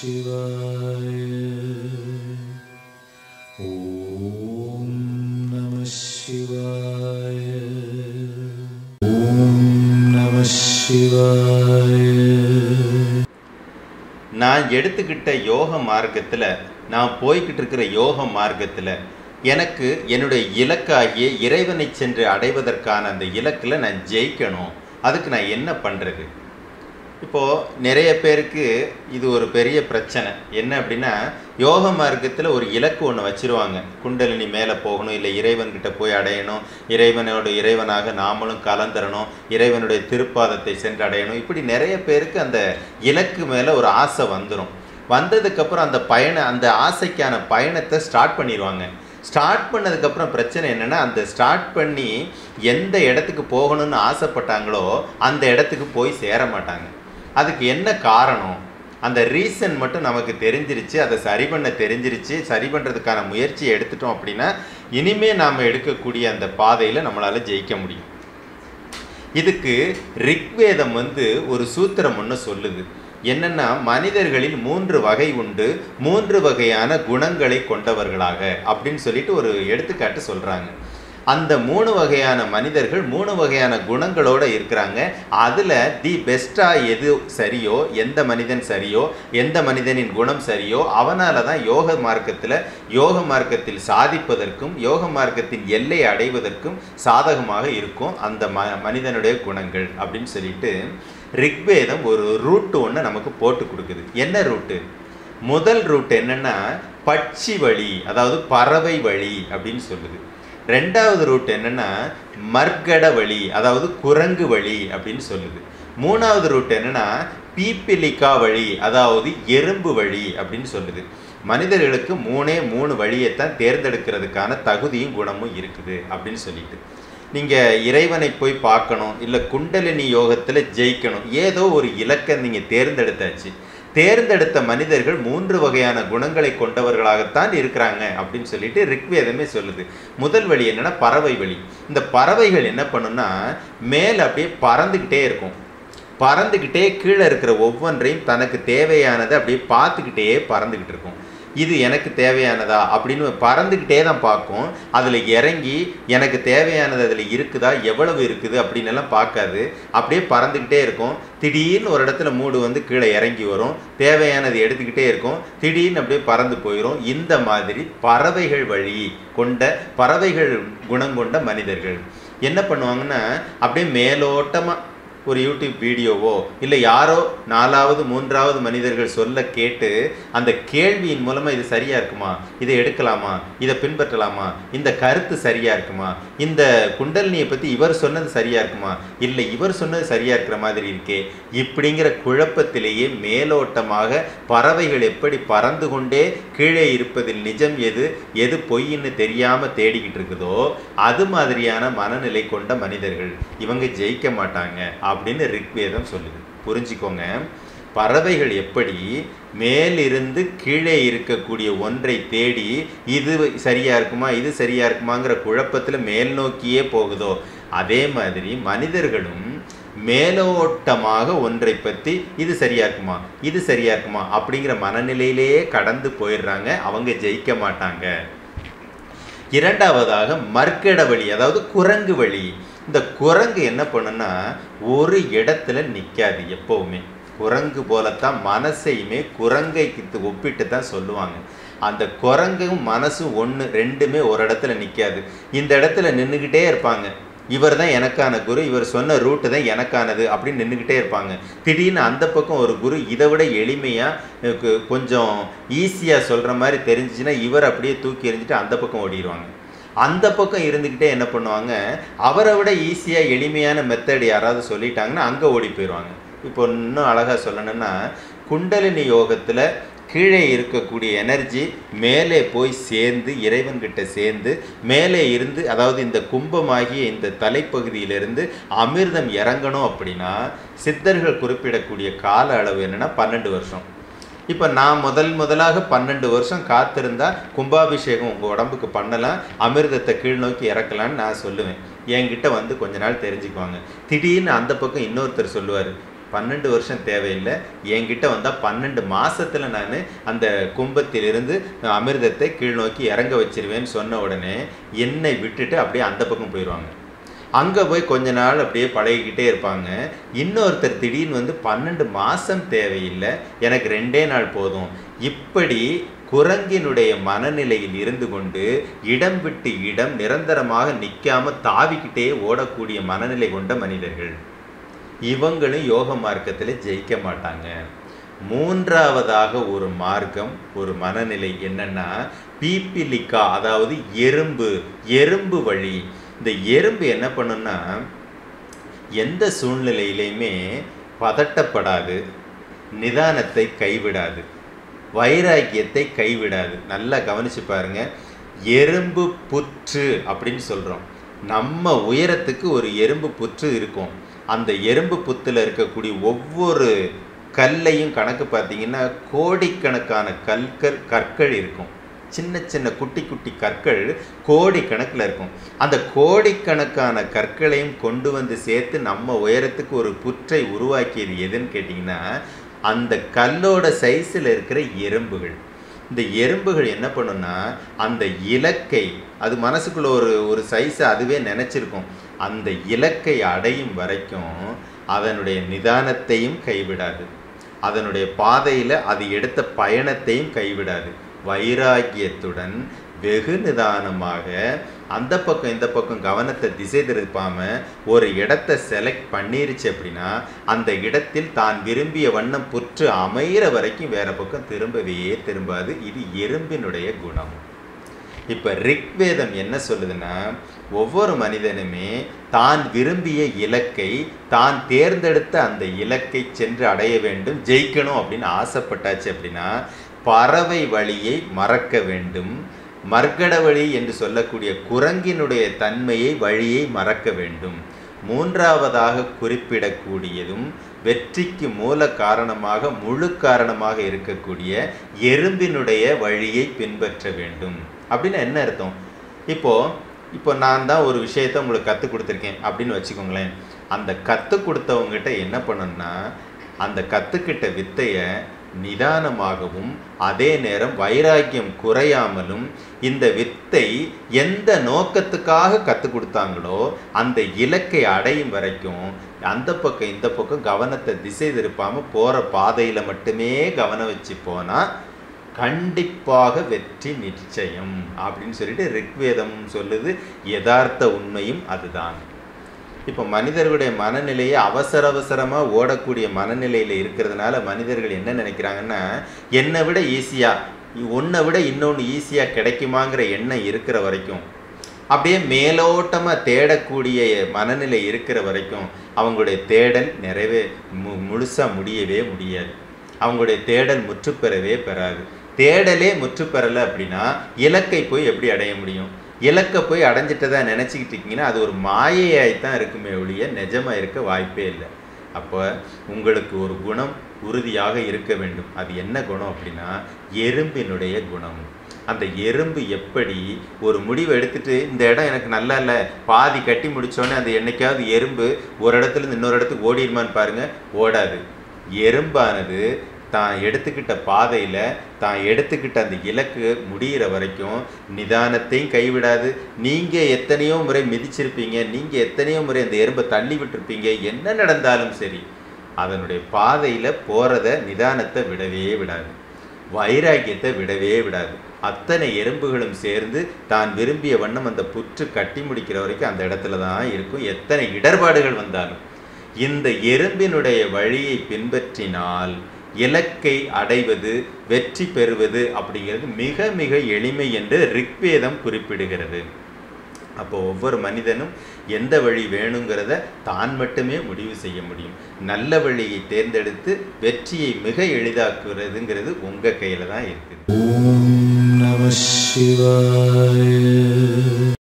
शिवाय ॐ नमः शिवाय ॐ नमः शिवाय நான் எடுத்துக்கிட்ட யோக மார்க்கத்தில் நான் போய்கிட்டு இருக்கிற யோக மார்க்கத்தில் எனக்கு என்னுடைய இலக்காகிய இறைவனை சென்று அடைவதற்கான அந்த இலக்கில் நான் ஜெயிக்கணும் அதுக்கு நான் என்ன பண்ணுறது இப்போது நிறைய பேருக்கு இது ஒரு பெரிய பிரச்சனை என்ன அப்படின்னா யோக மார்க்கத்தில் ஒரு இலக்கு ஒன்று வச்சிருவாங்க குண்டலினி மேலே போகணும் இல்லை இறைவன்கிட்ட போய் அடையணும் இறைவனோட இறைவனாக நாமளும் கலந்துரணும் இறைவனுடைய திருப்பாதத்தை சென்று அடையணும் இப்படி நிறைய பேருக்கு அந்த இலக்கு மேலே ஒரு ஆசை வந்துடும் வந்ததுக்கப்புறம் அந்த பயண அந்த ஆசைக்கான பயணத்தை ஸ்டார்ட் பண்ணிடுவாங்க ஸ்டார்ட் பண்ணதுக்கப்புறம் பிரச்சனை என்னென்னா அந்த ஸ்டார்ட் பண்ணி எந்த இடத்துக்கு போகணும்னு ஆசைப்பட்டாங்களோ அந்த இடத்துக்கு போய் சேர மாட்டாங்க அதுக்கு என்ன காரணம் அந்த ரீசன் மட்டும் நமக்கு தெரிஞ்சிருச்சு அதை சரி பண்ண தெரிஞ்சிருச்சு சரி பண்ணுறதுக்கான முயற்சியை எடுத்துட்டோம் அப்படின்னா இனிமே நாம் எடுக்கக்கூடிய அந்த பாதையில் நம்மளால் ஜெயிக்க முடியும் இதுக்கு ரிக்வேதம் வந்து ஒரு சூத்திரம் ஒன்று சொல்லுது என்னன்னா மனிதர்களில் மூன்று வகை உண்டு மூன்று வகையான குணங்களை கொண்டவர்களாக அப்படின்னு சொல்லிட்டு ஒரு எடுத்துக்காட்டு சொல்றாங்க அந்த மூணு வகையான மனிதர்கள் மூணு வகையான குணங்களோட இருக்கிறாங்க அதில் தி பெஸ்ட்டாக எது சரியோ எந்த மனிதன் சரியோ எந்த மனிதனின் குணம் சரியோ அவனால தான் யோக மார்க்கத்தில் யோக மார்க்கத்தில் சாதிப்பதற்கும் யோக மார்க்கத்தின் எல்லை அடைவதற்கும் சாதகமாக இருக்கும் அந்த ம மனிதனுடைய குணங்கள் அப்படின்னு சொல்லிட்டு ரிக்வேதம் ஒரு ரூட்டு ஒன்று நமக்கு போட்டு கொடுக்குது என்ன ரூட்டு முதல் ரூட் என்னன்னா பட்சி வழி அதாவது பறவை வழி அப்படின்னு சொல்லுது ரெண்டாவது ரூட் என்னன்னா மர்கட வழி அதாவது குரங்கு வழி அப்படின்னு சொல்லுது மூணாவது ரூட் என்னன்னா பீப்பிலிக்கா வழி அதாவது எறும்பு வழி அப்படின்னு சொல்லுது மனிதர்களுக்கு மூணே மூணு வழியைத்தான் தேர்ந்தெடுக்கிறதுக்கான தகுதியும் குணமும் இருக்குது அப்படின்னு சொல்லிட்டு நீங்கள் இறைவனை போய் பார்க்கணும் இல்லை குண்டலினி யோகத்தில் ஜெயிக்கணும் ஏதோ ஒரு இலக்கை நீங்கள் தேர்ந்தெடுத்தாச்சு தேர்ந்தெடுத்த மனிதர்கள் மூன்று வகையான குணங்களை கொண்டவர்களாகத்தான் இருக்கிறாங்க அப்படின்னு சொல்லிட்டு ரிக்வேதமே சொல்லுது முதல் வழி என்னன்னா பறவை வழி இந்த பறவைகள் என்ன பண்ணுன்னா மேலே அப்படியே பறந்துக்கிட்டே இருக்கும் பறந்துக்கிட்டே கீழே இருக்கிற ஒவ்வொன்றையும் தனக்கு தேவையானதை அப்படியே பார்த்துக்கிட்டே பறந்துக்கிட்டு இருக்கும் இது எனக்கு தேவையானதா அப்படின்னு பறந்துக்கிட்டே தான் பார்க்கும் அதில் இறங்கி எனக்கு தேவையானது அதில் இருக்குதா எவ்வளவு இருக்குது அப்படின்னு எல்லாம் பார்க்காது அப்படியே பறந்துக்கிட்டே இருக்கும் திடீர்னு ஒரு இடத்துல மூடு வந்து கீழே இறங்கி வரும் தேவையானது எடுத்துக்கிட்டே இருக்கும் திடீர்னு அப்படியே பறந்து போயிடும் இந்த மாதிரி பறவைகள் வழி கொண்ட பறவைகள் குணம் கொண்ட மனிதர்கள் என்ன பண்ணுவாங்கன்னா அப்படியே மேலோட்டமாக ஒரு யூடியூப் வீடியோவோ இல்லை யாரோ நாலாவது மூன்றாவது மனிதர்கள் சொல்ல கேட்டு அந்த கேள்வியின் மூலமாக இது சரியாக இருக்குமா இதை எடுக்கலாமா இதை பின்பற்றலாமா இந்த கருத்து சரியாக இருக்குமா இந்த குண்டலினியை பற்றி இவர் சொன்னது சரியாக இருக்குமா இல்லை இவர் சொன்னது சரியாக இருக்கிற மாதிரி இருக்கே இப்படிங்கிற குழப்பத்திலேயே மேலோட்டமாக பறவைகள் எப்படி பறந்து கொண்டே கீழே இருப்பதில் நிஜம் எது எது பொய்ன்னு தெரியாமல் தேடிக்கிட்டு இருக்குதோ அது மாதிரியான மனநிலை கொண்ட மனிதர்கள் இவங்க ஜெயிக்க மாட்டாங்க அப்படின்னு ரிக்வேதம் சொல்லுது புரிஞ்சுக்கோங்க பறவைகள் எப்படி மேலிருந்து கீழே இருக்கக்கூடிய ஒன்றை தேடி இது சரியா இருக்குமா இது சரியா இருக்குமாங்கிற குழப்பத்தில் மேல் நோக்கியே போகுதோ அதே மாதிரி மனிதர்களும் மேலோட்டமாக ஒன்றை பற்றி இது சரியா இருக்குமா இது சரியா இருக்குமா அப்படிங்கிற மனநிலையிலேயே கடந்து போயிடுறாங்க அவங்க ஜெயிக்க மாட்டாங்க இரண்டாவதாக மர்க்கட வழி அதாவது குரங்கு வழி இந்த குரங்கு என்ன பண்ணுன்னா ஒரு இடத்துல நிற்காது எப்பவுமே குரங்கு போலத்தான் மனசையுமே குரங்கைக்கு ஒப்பிட்டு தான் சொல்லுவாங்க அந்த குரங்கும் மனசும் ஒன்று ரெண்டுமே ஒரு இடத்துல நிற்காது இந்த இடத்துல நின்றுக்கிட்டே இருப்பாங்க இவர் தான் எனக்கான குரு இவர் சொன்ன ரூட்டு தான் எனக்கானது அப்படின்னு நின்றுக்கிட்டே இருப்பாங்க திடீர்னு அந்த பக்கம் ஒரு குரு இதை விட எளிமையாக கொஞ்சம் ஈஸியாக சொல்கிற மாதிரி தெரிஞ்சிச்சுன்னா இவர் அப்படியே தூக்கி எறிஞ்சிட்டு அந்த பக்கம் ஓடிடுவாங்க அந்த பக்கம் இருந்துக்கிட்டே என்ன பண்ணுவாங்க அவரை விட ஈஸியாக எளிமையான மெத்தட் யாராவது சொல்லிட்டாங்கன்னா அங்கே ஓடி போயிடுவாங்க இப்போ இன்னும் அழகாக சொல்லணும்னா குண்டலினி யோகத்தில் கீழே இருக்கக்கூடிய எனர்ஜி மேலே போய் சேர்ந்து இறைவன்கிட்ட சேர்ந்து மேலே இருந்து அதாவது இந்த கும்பமாகிய இந்த தலைப்பகுதியிலிருந்து அமிர்தம் இறங்கணும் அப்படின்னா சித்தர்கள் குறிப்பிடக்கூடிய கால அளவு என்னென்னா பன்னெண்டு வருஷம் இப்போ நான் முதல் முதலாக பன்னெண்டு வருஷம் காத்திருந்தா கும்பாபிஷேகம் உங்கள் உடம்புக்கு பண்ணலாம் அமிர்தத்தை கீழ் நோக்கி இறக்கலான்னு நான் சொல்லுவேன் என்கிட்ட வந்து கொஞ்ச நாள் தெரிஞ்சுக்குவாங்க திடீர்னு அந்த பக்கம் இன்னொருத்தர் சொல்லுவார் பன்னெண்டு வருஷம் தேவையில்லை என்கிட்ட வந்தால் பன்னெண்டு மாசத்துல நான் அந்த கும்பத்திலிருந்து அமிர்தத்தை கீழ் நோக்கி இறங்க வச்சிருவேன்னு சொன்ன உடனே என்னை விட்டுட்டு அப்படியே அந்த பக்கம் போயிடுவாங்க அங்கே போய் கொஞ்ச நாள் அப்படியே பழகிக்கிட்டே இருப்பாங்க இன்னொருத்தர் திடீர்னு வந்து பன்னெண்டு மாதம் தேவையில்லை எனக்கு ரெண்டே நாள் போதும் இப்படி குரங்கினுடைய மனநிலையில் இருந்து கொண்டு இடம் விட்டு இடம் நிரந்தரமாக நிற்காம தாவிக்கிட்டே ஓடக்கூடிய மனநிலை கொண்ட மனிதர்கள் இவங்களும் யோக மார்க்கத்தில் ஜெயிக்க மாட்டாங்க மூன்றாவதாக ஒரு மார்க்கம் ஒரு மனநிலை என்னன்னா பீப்பிலிக்கா அதாவது எறும்பு எறும்பு வழி இந்த எறும்பு என்ன பண்ணுன்னா எந்த சூழ்நிலையிலையுமே பதட்டப்படாது நிதானத்தை கைவிடாது வைராக்கியத்தை கைவிடாது நல்லா கவனிச்சு பாருங்க எறும்பு புற்று அப்படின்னு சொல்கிறோம் நம்ம உயரத்துக்கு ஒரு எறும்பு புற்று இருக்கும் அந்த எறும்பு புத்தில் இருக்கக்கூடிய ஒவ்வொரு கல்லையும் கணக்கு பார்த்தீங்கன்னா கோடிக்கணக்கான கற்கள் கற்கள் இருக்கும் சின்ன சின்ன குட்டி குட்டி கற்கள் கோடிக்கணக்கில் இருக்கும் அந்த கோடிக்கணக்கான கற்களையும் கொண்டு வந்து சேர்த்து நம்ம உயரத்துக்கு ஒரு புற்றை உருவாக்கியது எதுன்னு கேட்டிங்கன்னா அந்த கல்லோட சைஸில் இருக்கிற எறும்புகள் இந்த எறும்புகள் என்ன பண்ணுன்னா அந்த இலக்கை அது மனசுக்குள்ள ஒரு ஒரு சைஸை அதுவே நினச்சிருக்கும் அந்த இலக்கை அடையும் வரைக்கும் அதனுடைய நிதானத்தையும் கைவிடாது அதனுடைய பாதையில் அது எடுத்த பயணத்தையும் கைவிடாது வைராக்கியத்துடன் வெகு நிதானமாக அந்த பக்கம் இந்த பக்கம் கவனத்தை திசை திருப்பாம ஒரு இடத்தை செலக்ட் பண்ணிருச்சு அப்படின்னா அந்த இடத்தில் தான் விரும்பிய வண்ணம் புற்று அமையிற வரைக்கும் வேற பக்கம் திரும்பவே திரும்பாது இது எறும்பினுடைய குணம் இப்போ ரிக்வேதம் என்ன சொல்லுதுன்னா ஒவ்வொரு மனிதனுமே தான் விரும்பிய இலக்கை தான் தேர்ந்தெடுத்த அந்த இலக்கை சென்று அடைய வேண்டும் ஜெயிக்கணும் அப்படின்னு ஆசைப்பட்டாச்சு அப்படின்னா பறவை வழியை மறக்க வேண்டும் மர்க்கட வழி என்று சொல்லக்கூடிய குரங்கினுடைய தன்மையை வழியை மறக்க வேண்டும் மூன்றாவதாக குறிப்பிடக்கூடியதும் வெற்றிக்கு மூல காரணமாக முழு காரணமாக இருக்கக்கூடிய எறும்பினுடைய வழியை பின்பற்ற வேண்டும் அப்படின்னு என்ன அர்த்தம் இப்போ இப்போ நான் தான் ஒரு விஷயத்த உங்களுக்கு கற்றுக் கொடுத்துருக்கேன் அப்படின்னு வச்சுக்கோங்களேன் அந்த கற்றுக் கொடுத்தவங்ககிட்ட என்ன பண்ணணும்னா அந்த கற்றுக்கிட்ட வித்தையை நிதானமாகவும் அதே நேரம் வைராக்கியம் குறையாமலும் இந்த வித்தை எந்த நோக்கத்துக்காக கற்றுக் கொடுத்தாங்களோ அந்த இலக்கை அடையும் வரைக்கும் அந்த பக்கம் இந்த பக்கம் கவனத்தை திசை திருப்பாமல் போகிற பாதையில் மட்டுமே கவனம் வச்சு போனால் கண்டிப்பாக வெற்றி நிச்சயம் அப்படின்னு சொல்லிட்டு ரிக்வேதம் சொல்லுது யதார்த்த உண்மையும் அதுதான் இப்போ மனிதர்களுடைய மனநிலையை அவசர அவசரமாக ஓடக்கூடிய மனநிலையில் இருக்கிறதுனால மனிதர்கள் என்ன நினைக்கிறாங்கன்னா என்னை விட ஈஸியாக ஒன்றை விட இன்னொன்று ஈஸியாக கிடைக்குமாங்கிற எண்ணம் இருக்கிற வரைக்கும் அப்படியே மேலோட்டமாக தேடக்கூடிய மனநிலை இருக்கிற வரைக்கும் அவங்களுடைய தேடல் நிறைவே மு முழுசாக முடியவே முடியாது அவங்களுடைய தேடல் முற்றுப்பெறவே பெறாது தேடலே முற்று பெறலை அப்படின்னா இலக்கை போய் எப்படி அடைய முடியும் இலக்கை போய் அடைஞ்சிட்டதா நினச்சிக்கிட்டு இருக்கீங்கன்னா அது ஒரு மாயையாய்த்தான் இருக்குமே ஒழிய நிஜமாக இருக்க வாய்ப்பே இல்லை அப்போ உங்களுக்கு ஒரு குணம் உறுதியாக இருக்க வேண்டும் அது என்ன குணம் அப்படின்னா எறும்பினுடைய குணம் அந்த எறும்பு எப்படி ஒரு முடிவு எடுத்துட்டு இந்த இடம் எனக்கு நல்லா இல்லை பாதி கட்டி முடிச்சோடனே அந்த என்னைக்காவது எறும்பு ஒரு இடத்துல இருந்து இன்னொரு இடத்துக்கு ஓடிடுமான்னு பாருங்க ஓடாது எறும்பானது தான் எடுத்துக்கிட்ட பாதையில் தான் எடுத்துக்கிட்ட அந்த இலக்கு முடிகிற வரைக்கும் நிதானத்தையும் கைவிடாது நீங்கள் எத்தனையோ முறை மிதிச்சிருப்பீங்க நீங்கள் எத்தனையோ முறை அந்த எறும்பை தள்ளி விட்டுருப்பீங்க என்ன நடந்தாலும் சரி அதனுடைய பாதையில் போகிறத நிதானத்தை விடவே விடாது வைராக்கியத்தை விடவே விடாது அத்தனை எறும்புகளும் சேர்ந்து தான் விரும்பிய வண்ணம் அந்த புற்று கட்டி முடிக்கிற வரைக்கும் அந்த இடத்துல தான் இருக்கும் எத்தனை இடர்பாடுகள் வந்தாலும் இந்த எறும்பினுடைய வழியை பின்பற்றினால் இலக்கை அடைவது வெற்றி பெறுவது அப்படிங்கிறது மிக மிக எளிமை என்று ரிக்வேதம் குறிப்பிடுகிறது அப்போ ஒவ்வொரு மனிதனும் எந்த வழி வேணுங்கிறத தான் மட்டுமே முடிவு செய்ய முடியும் நல்ல வழியை தேர்ந்தெடுத்து வெற்றியை மிக எளிதாக்குறதுங்கிறது உங்கள் கையில் தான் இருக்குது ॐ नमः शिवाय